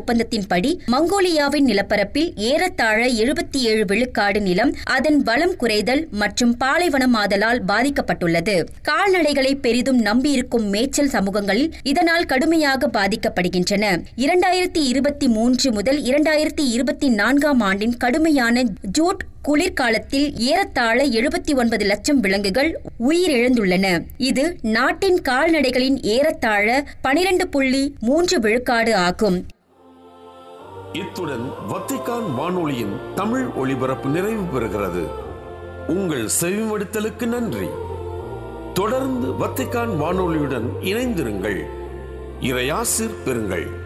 ஒப்பந்தத்தின்படி மங்கோலியாவின் நிலப்பரப்பில் ஏறத்தாழ எழுபத்தி ஏழு விழுக்காடு நிலம் அதன் வளம் குறைதல் மற்றும் பாலைவனமாதலால் பாதிக்கப்பட்டுள்ளது கால்நடைகளை பெரிதும் நம்பியிருக்கும் மேய்ச்சல் சமூகங்கள் இதனால் கடுமையாக பாதிக்கப்படுகின்றன இரண்டாயிரத்தி இருபத்தி மூன்று முதல் இரண்டாயிரத்தி இருபத்தி நான்காம் ஆண்டின் கடுமையான ஜூட் குளிர்காலத்தில் ஏறத்தாழ எழுபத்தி ஒன்பது லட்சம் விலங்குகள் உயிரிழந்துள்ளன இது நாட்டின் கால்நடைகளின் ஏறத்தாழ பனிரெண்டு புள்ளி மூன்று விழுக்காடு ஆகும் இத்துடன் வத்திக்கான் வானொலியின் தமிழ் ஒளிபரப்பு நிறைவு பெறுகிறது உங்கள் செவிமடுத்தலுக்கு நன்றி தொடர்ந்து வத்திக்கான் வானொலியுடன் இணைந்திருங்கள் இறையாசிர் பெறுங்கள்